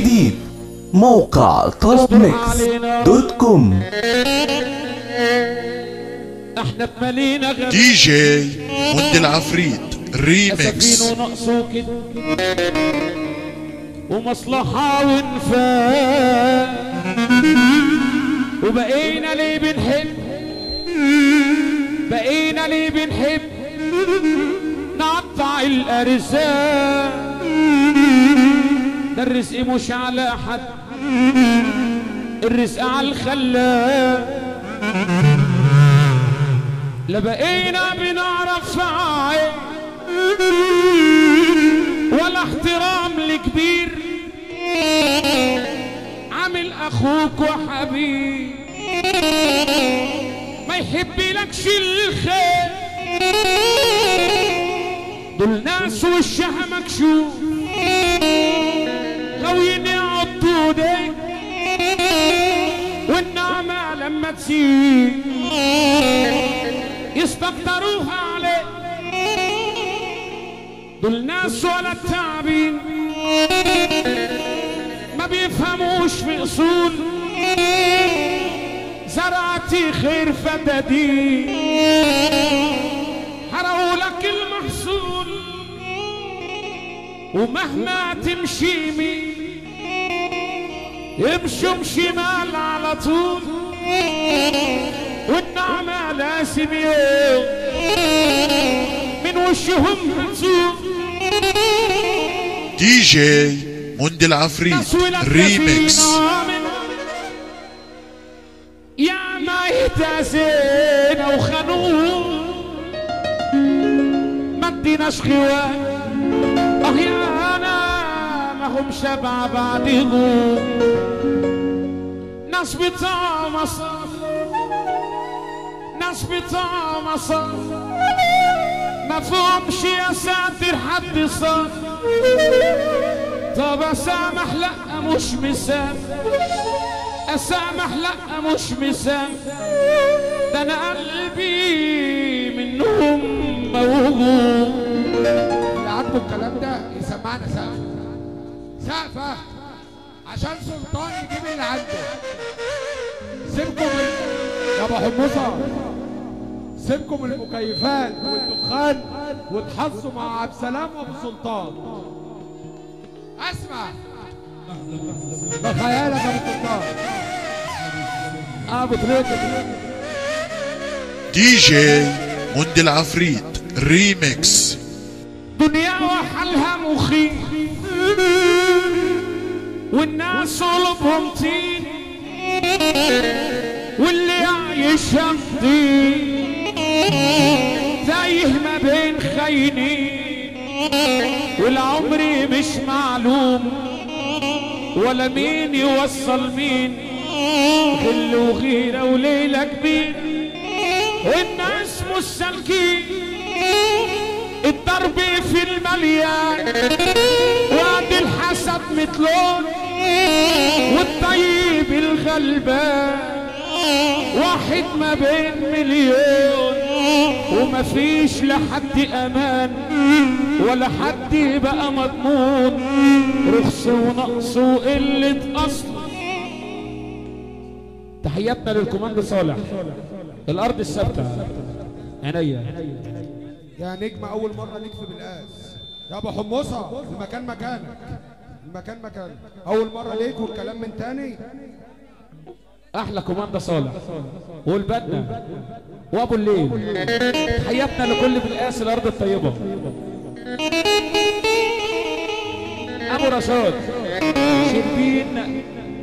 جديد موقع طرب ميكس دوت كوم احنا بمالينا غير دي جي مند العفريت ريميكس سفين ونقصه كده ومصلحة وانفاق وبقينا ليه بنحب بقينا ليه بنحب نقطع الارزاق ده الرزق مش على حد الرزق على الخلاق لا بقينا بنعرف عين ولا احترام لكبير عامل اخوك وحبيب ما يحب لكش الخير دول ناس وشها مكشوف غاويين يعضوا ايديك والنعمة لما تسيب يستكتروها عليك دول ناس ولا التعبين ما بيفهموش في اصول زرعتي خير فدادين حرقوا لك المحصول ومهما تمشي يمين يمشوا شمال على طول والنعمة لازم يوم من وشهم هتزول دي جي مند العفريت ناس ولاد ريميكس لذينة من- يا ما يتزينا وخانوه ما اديناش خوان اه يا انا ما هم شبع بعدهم ناس بتاع مصر ناس بتاع مصر ما فهمش يا ساتر حد صار طب اسامح لا مش مسام اسامح لا مش مسام ده انا قلبي منهم موجود اللي عاجبه الكلام ده يسمعنا سقف سقفة عشان سلطان يجيب اللي عنده سيبكم من يا ابو حمصة سيبكم من المكيفات والدخان وتحظوا مع عبد السلام وابو سلطان اسمع ده خيالك يا ابو سلطان ابو تريكه دي جي مند العفريت ريميكس دنيا وحالها مخيف والناس قلوبهم طين واللي عايشها مضيق تايه ما بين خاينين والعمر مش معلوم ولا مين يوصل مين غل وغيرة وليلة كبير والناس مستلكين الضرب في المليان وعد الحسد متلون والطيب الغلبان واحد ما بين مليون ومفيش لحد امان ولا حد بقى مضمون رخص ونقص وقلة اصل تحياتنا للكوماندو صالح الارض الثابته عينيا يا نجم اول مره ليك في بالقاس يا ابو حمصه المكان مكانك المكان مكانك اول مره ليك والكلام من تاني احلى كوماندا صالح والبنا وابو الليل تحياتنا لكل بالقاس الارض الطيبه ابو رشاد شربين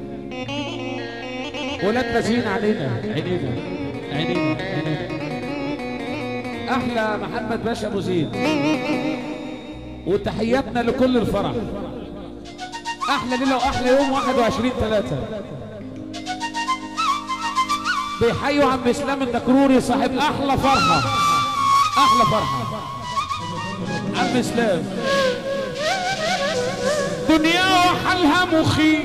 ولاد زين علينا عينينا عينينا عينينا احلى محمد باشا ابو زين وتحياتنا لكل الفرح احلى ليله واحلى يوم 21 3 بيحيوا عم اسلام الدكروري صاحب احلى فرحه احلى فرحه عم اسلام دنيا وحالها مخيف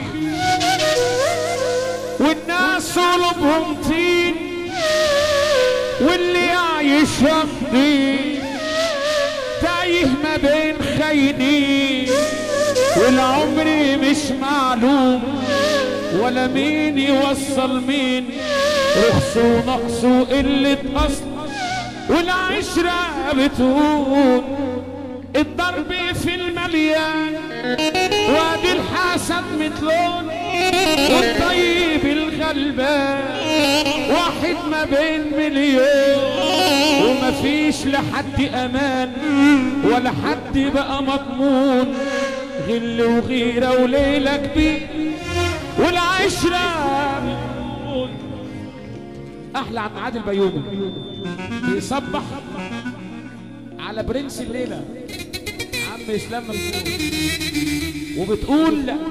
والناس قلوبهم طين واللي عايش يمضي تايه ما بين خاينين والعمر مش معلوم ولا مين يوصل مين رخص ونقص وقلة أصل والعشرة بتهون الضرب في المليان وادي الحسد متلون والطيب الغلبان واحد ما بين مليون ومفيش لحد امان ولا حد بقى مضمون غل وغيره وليله كبير والعشره بتهون. احلى عم عادل بيومي بيصبح على برنس الليله عم اسلام مفتوح وبتقول لا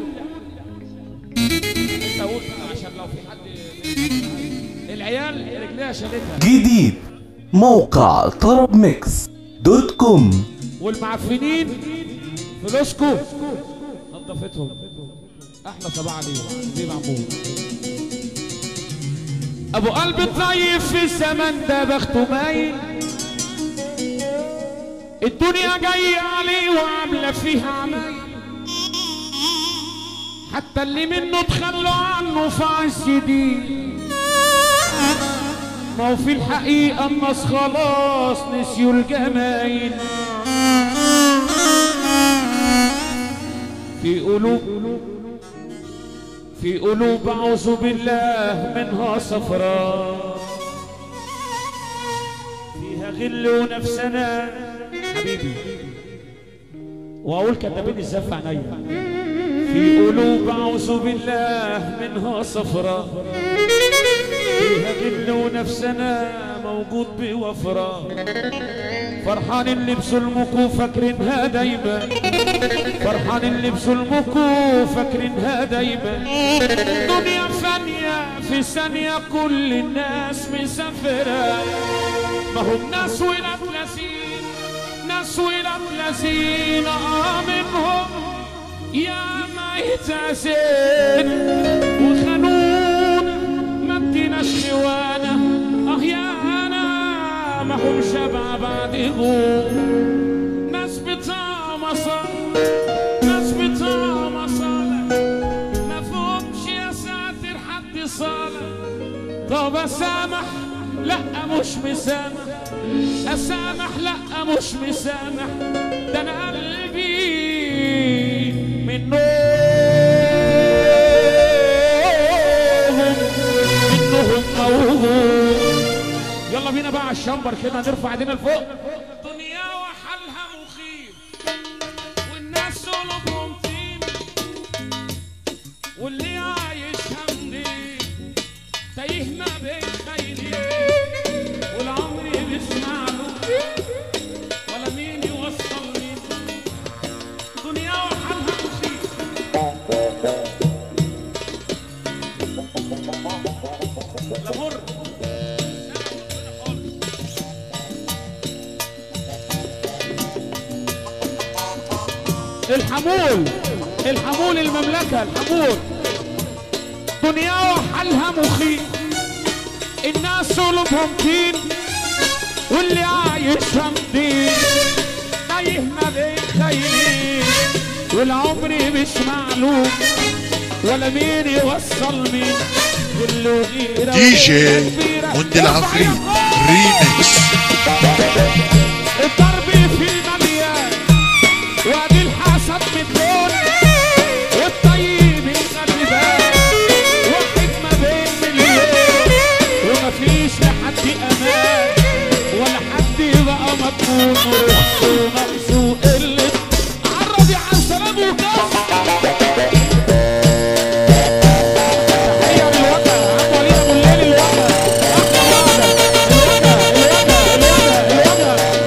انت قول بقى عشان لو في حد العيال رجليها شالتها جديد موقع طرب ميكس دوت كوم والمعفنين فلوسكو نظفتهم احلى صباح عليهم دي معمول ابو قلب طيب في الزمن ده بخته مايل الدنيا جاية عليه وعاملة فيها عمايل حتى اللي منه تخلوا عنه في عز دين ما هو في الحقيقة الناس خلاص نسيوا الجمايل في قلوب في قلوب أعوذ بالله منها صفراء فيها غل ونفسنا حبيبي وأقول كدابين الزف عينيا في قلوب أعوذ بالله منها صفراء فيها غل ونفسنا موجود بوفرة فرحان اللي بسلمكوا فاكرينها دايما فرحان اللي بسلمكوا فاكرينها دايما دنيا فانية في ثانية كل الناس مسافرة ما هم ناس ولاد لذين ناس ولاد لذين آه منهم يا ما يتعزين وخانون ما اديناش خوانه اه يا انا ما هم شبع بعد غور ناس بتاع مصالح ناس بتاع مصالح ما فهمش يا ساتر حد صالح طب اسامح لا مش مسامح اسامح لا مش مسامح ده انا قلبي من نوم منهم موهوم يلا بينا بقى على الشمبر كده نرفع ايدينا لفوق دنيا وحالها مخيف والناس قلوبهم طين واللي عايشها منين تايه ما بين خيلين والعمر بيسمع له ولا مين يوصل مين دنيا وحالها مخيف لا مر الحمول الحمول المملكة الحمول دنيا وحالها مخيف الناس قلوبهم طين واللي عايشها مدين تايه ما بين خيلين والعمر مش معلوم ولا مين يوصل مين كل غيرة دي جي وليلة كبيرة. مند العفريت ريميكس الضرب في المليان وادي الحسد متلون والطيب الغلبان واحد ما بين مليون ومفيش لحد امان ولا حد بقى مضمون ورخص ونقص وقلة عرض يا عن سلام وكاس تحية للوجه عم وليد ابو الليل الوجه احلى وجه الوجه الوجه الوجه الوجه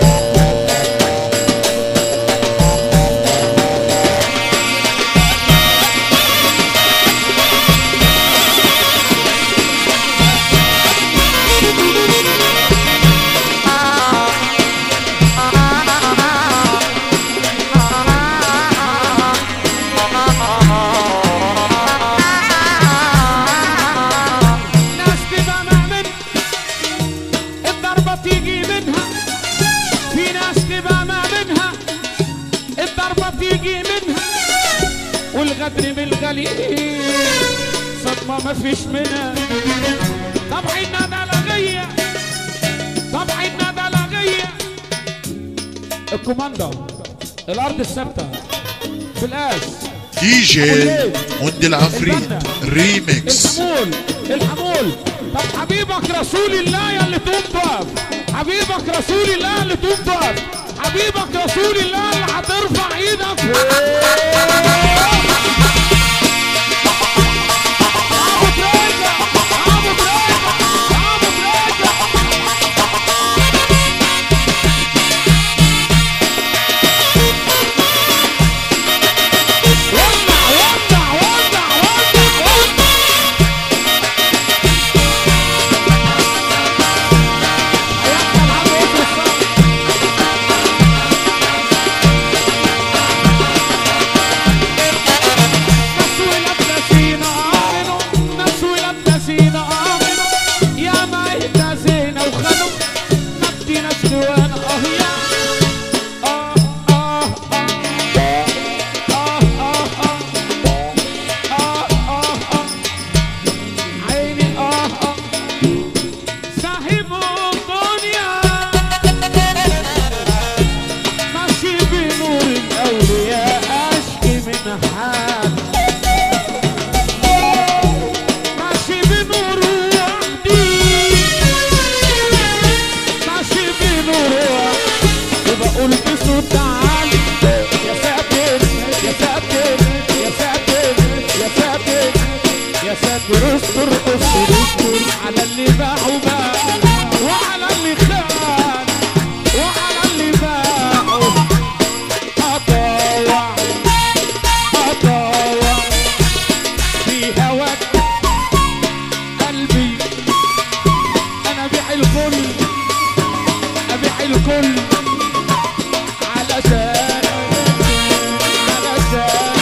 الغدر بالغليل صدمة ما فيش منها طبع الندى لغية طبع الندى لغية الكوماندا الارض الثابتة في القاس دي جي مندي العفريت ريميكس الحمول الحمول طب حبيبك رسول الله يا اللي تقوم تقف حبيبك رسول الله اللي تقوم تقف حبيبك رسول الله اللي هترفع ايدك أبو تريكة، أبو تريكة، أبو تريكة. ولع ولع ولع ولع ولع عيني اه اه صاحب الدنيا ماشي بنور الأولياء أشكي من حال ماشي بنور وحدي ماشي بنور وحدي وبقول بصوت عالي يا ساتر يا ساتر يا ساتر يا ساتر يا ساتر استر استر استر على اللي باع وباع وعلى اللي خان وعلى اللي باع أطاوع أطاوع في هواك قلبي أنا أبيع الكل أبيع الكل علشان علشان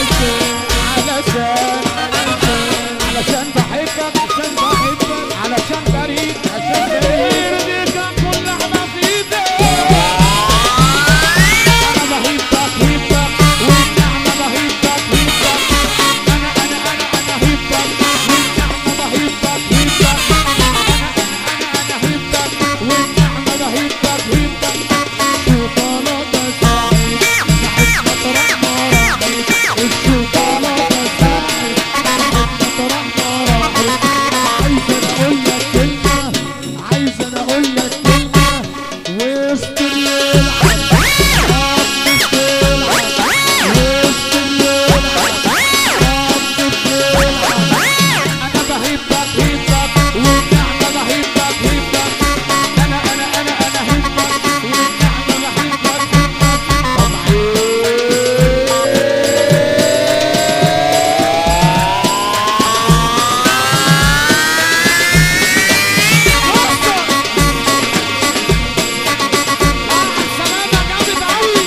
علشان علشان بحبك عشان بحبك علشان بريد عشان بريد يرضيك كل احنا في ايدك انا بهيبك هيبك والنعمة بهيبك هيبك انا انا انا انا هيبك والنعمة بهيبك هيبك انا انا انا انا هيبك والنعمة بهيبك هيبك الشوكولاتة ساعد صاحب مطرح مراحل الشوكولاتة ساعد صاحب مطرح مراحل عايز انا اقول لك كلمة عايز انا اقول لك كلمة وسط الليل عبد العب وسط الليل عبد العب انا بهيبك هيبك والنعمة بهيبك هيبك انا انا انا انا هيبك والنعمة بهيبك هيبك سلامة جامد قوي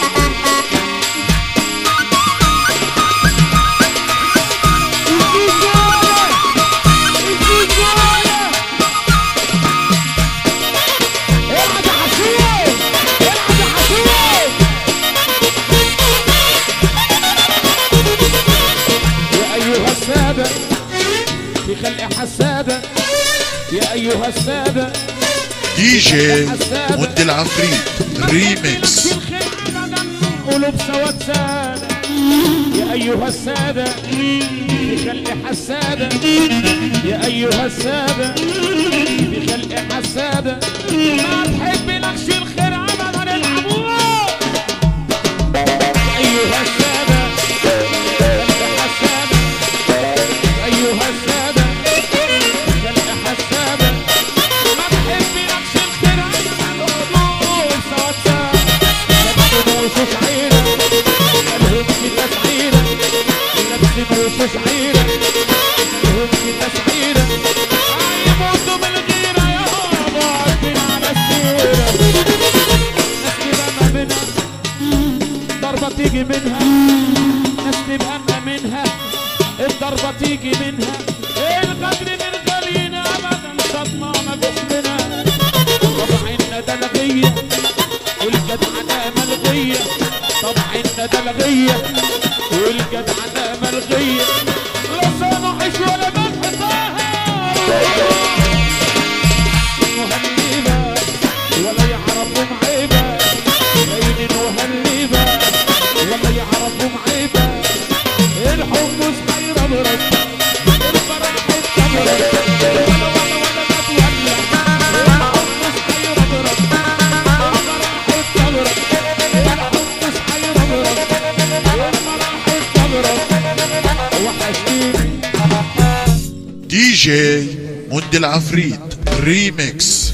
العب يا حسين العب يا حسين يا أيها السادة في خلق حسادة يا أيها السادة دي جي مندي العفريت ريميكس الخير أبدا قلوب سواد سادة يا أيها السادة في خلق حسادة يا أيها السادة في خلق حسادة ما تحب لكش الخير أبدا العبوه أيها السادة خلق حسادة أيها السادة خلق حسادة ما تحب لكش الخير أبدا قلوب سواد سادة لابسين وشوش عينة مالهم في تسعيرة لابسين وشوش عينة مالهم في تسعيرة يموتوا بالغيرة يا بابا عارفين على السيرة ناس تبقى ما بينها ضربة تيجي منها ناس تبقى ما منها الضربة تيجي منها القدر من غالينا أبدا صدمة ما فيش منها طبعا الندى لغية والجدعنة ملغية طبعا الندى لغية والجدعنة ملغية لا صنعش ولا ملح طاهر وهنيبة ولا يعرفوا معيبة عين وهنيبة ولا يعرفوا معيبة الحمص هيربرب الفرح التمرد ولا ولا ولا ما تولع الحمص هيربرب الفرح التمرد الحمص هيربرب الفرح التمرد وحشتيني دي جي مند العفريت ريميكس